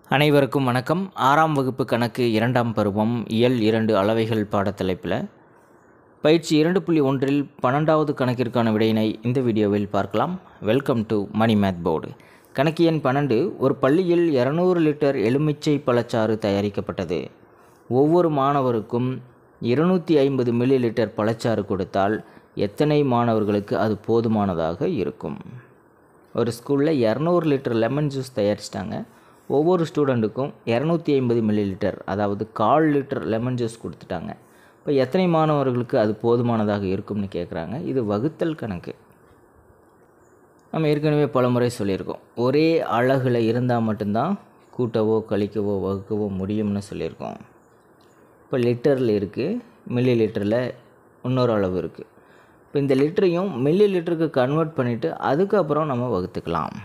அனைவருக்கும் வணக்கம் ஆறாம் வகுப்பு கணக்கு இரண்டாம் பருவம் இயல் இரண்டு அளவைகள் பாடத்தலைப்பில் பயிற்சி இரண்டு புள்ளி ஒன்றில் பன்னெண்டாவது கணக்கிற்கான விடையினை இந்த வீடியோவில் பார்க்கலாம் welcome to Mani math board கணக்கு எண் பன்னெண்டு ஒரு பள்ளியில் இரநூறு லிட்டர் எலுமிச்சை பழச்சாறு தயாரிக்கப்பட்டது ஒவ்வொரு மாணவருக்கும் இருநூற்றி ஐம்பது மில்லி லிட்டர் பழச்சாறு கொடுத்தால் எத்தனை மாணவர்களுக்கு அது போதுமானதாக இருக்கும் ஒரு ஸ்கூலில் இரநூறு லிட்டர் லெமன் ஜூஸ் தயாரிச்சிட்டாங்க ஒவ்வொரு ஸ்டூடெண்ட்டுக்கும் இரநூத்தி ஐம்பது மில்லி லிட்டர் அதாவது கால் லிட்டர் லெமன் ஜூஸ் கொடுத்துட்டாங்க இப்போ எத்தனை மாணவர்களுக்கு அது போதுமானதாக இருக்கும்னு கேட்குறாங்க இது வகுத்தல் கணக்கு நம்ம ஏற்கனவே பலமுறை சொல்லியிருக்கோம் ஒரே அழகில் இருந்தால் மட்டும்தான் கூட்டவோ கழிக்கவோ வகுக்கவோ முடியும்னு சொல்லியிருக்கோம் இப்போ லிட்டரில் இருக்குது மில்லி லிட்டரில் இன்னொரு அளவு இருக்குது இப்போ இந்த லிட்டரையும் மில்லி லிட்டருக்கு கன்வெர்ட் பண்ணிவிட்டு அதுக்கப்புறம் நம்ம வகுத்துக்கலாம்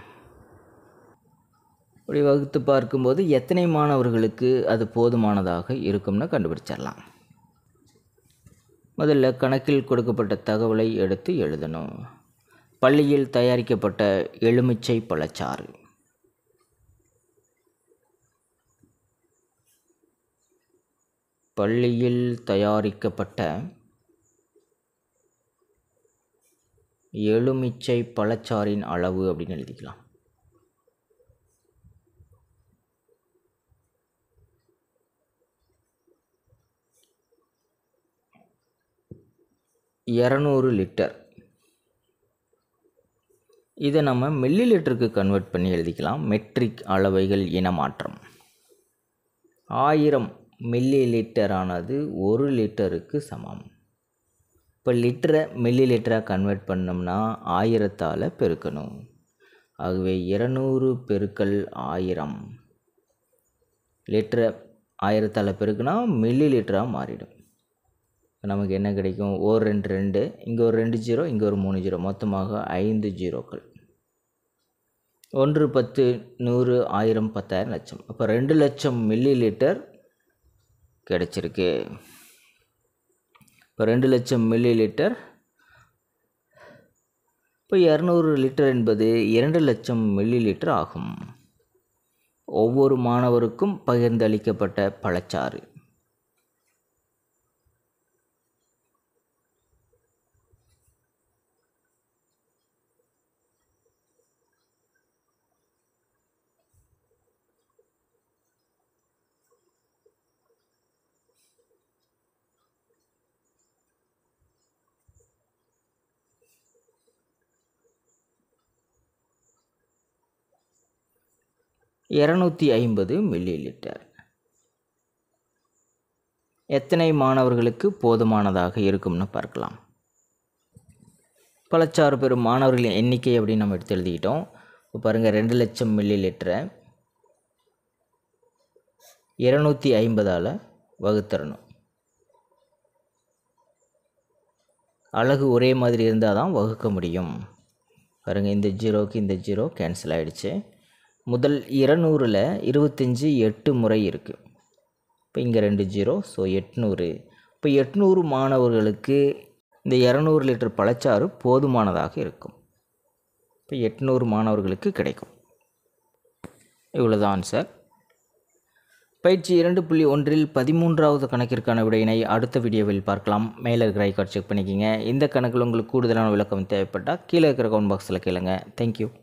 இப்படி வகுத்து பார்க்கும்போது எத்தனை மாணவர்களுக்கு அது போதுமானதாக இருக்கும்னு கண்டுபிடிச்சிடலாம் முதல்ல கணக்கில் கொடுக்கப்பட்ட தகவலை எடுத்து எழுதணும் பள்ளியில் தயாரிக்கப்பட்ட எலுமிச்சை பழச்சாறு பள்ளியில் தயாரிக்கப்பட்ட எலுமிச்சை பழச்சாறின் அளவு அப்படின்னு எழுதிக்கலாம் இரநூறு லிட்டர் இதை நம்ம மில்லி லிட்டருக்கு கன்வெர்ட் பண்ணி எழுதிக்கலாம் மெட்ரிக் அளவைகள் இனமாற்றம் ஆயிரம் மில்லி லிட்டரானது ஒரு லிட்டருக்கு சமம் இப்போ லிட்டரை மில்லி லிட்டராக கன்வெர்ட் பண்ணோம்னா ஆயிரத்தால் பெருக்கணும் ஆகவே இருநூறு பெருக்கல் ஆயிரம் லிட்டரை ஆயிரத்தால் பெருக்குனா மில்லி லிட்டராக மாறிடும் நமக்கு என்ன கிடைக்கும் ஒரு ரெண்டு ரெண்டு இங்கே ஒரு ரெண்டு ஜீரோ இங்கே ஒரு மூணு ஜீரோ மொத்தமாக ஐந்து ஜீரோக்கள் ஒன்று பத்து நூறு ஆயிரம் பத்தாயிரம் லட்சம் அப்போ ரெண்டு லட்சம் மில்லி லிட்டர் கிடச்சிருக்கு இப்போ ரெண்டு லட்சம் மில்லி லிட்டர் இப்போ இரநூறு லிட்டர் என்பது இரண்டு லட்சம் மில்லி லிட்டர் ஆகும் ஒவ்வொரு மாணவருக்கும் பகிர்ந்தளிக்கப்பட்ட பழச்சாறு இரநூத்தி ஐம்பது மில்லி லிட்டர் எத்தனை மாணவர்களுக்கு போதுமானதாக இருக்கும்னு பார்க்கலாம் பழச்சாறு பெறும் மாணவர்களின் எண்ணிக்கை அப்படின்னு நம்ம எடுத்து எழுதிக்கிட்டோம் இப்போ பாருங்கள் ரெண்டு லட்சம் மில்லி லிட்டரை இரநூத்தி ஐம்பதால் வகுத்தரணும் அழகு ஒரே மாதிரி இருந்தால் தான் வகுக்க முடியும் பாருங்கள் இந்த ஜீரோக்கு இந்த ஜீரோ கேன்சல் ஆகிடுச்சு முதல் இருநூறில் இருபத்தஞ்சி எட்டு முறை இருக்குது இப்போ இங்கே ரெண்டு ஜீரோ ஸோ எட்நூறு இப்போ எட்நூறு மாணவர்களுக்கு இந்த இரநூறு லிட்டர் பழச்சாறு போதுமானதாக இருக்கும் இப்போ எட்நூறு மாணவர்களுக்கு கிடைக்கும் இவ்வளோதான் சார் பயிற்சி இரண்டு புள்ளி ஒன்றில் பதிமூன்றாவது கணக்கிற்கான விடையினை அடுத்த வீடியோவில் பார்க்கலாம் மேலே இருக்கிற ஐக்கார்ட் செக் பண்ணிக்கிங்க இந்த கணக்கில் உங்களுக்கு கூடுதலான விளக்கம் தேவைப்பட்டால் கீழே இருக்கிற கவுண்ட் பாக்ஸில் கேளுங்க தேங்க்யூ